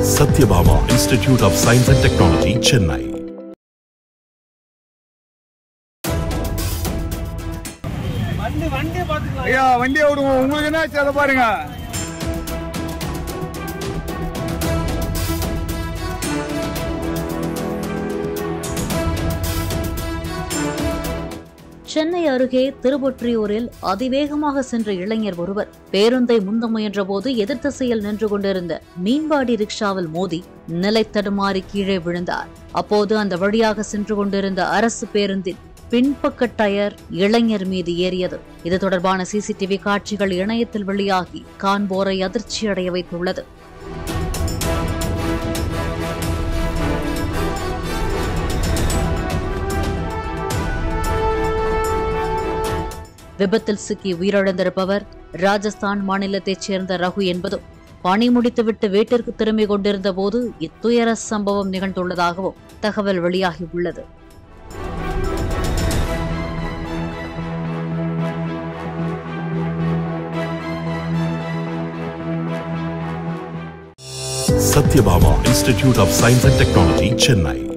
Satyabama Institute of Science and Technology, Chennai. ஐயா வண்டியை விடுங்க உங்களுக்கு என்ன ஆச்சு அதை பாருங்க சென்னை அருகே திருவொற்றியூரில் அதிவேகமாக சென்ற இளைஞர் ஒருவர் பேருந்தை முந்த முயன்றபோது எதிர் திசையில் நின்று கொண்டிருந்த மீன்பாடி ரிக்ஷாவில் மோதி நிலை தடுமாறி கீழே விழுந்தார் அப்போது அந்த வழியாக சென்று கொண்டிருந்த அரசு பேருந்தின் பின்பக்க டயர் இளைஞர் மீது ஏறியது இது தொடர்பான சிசிடிவி காட்சிகள் இணையத்தில் வெளியாகி காண்போரை அதிர்ச்சியடைய வைத்துள்ளது விபத்தில் சிக்கி உயிரிழந்திருப்பவர் ராஜஸ்தான் மாநிலத்தைச் சேர்ந்த ரகு என்பதும் பணி முடித்துவிட்டு வீட்டிற்கு திரும்பிக் கொண்டிருந்த போது இத்துயர சம்பவம் நிகழ்ந்துள்ளதாகவும் தகவல் வெளியாகியுள்ளது Satyabama Institute of Science and Technology, Chennai.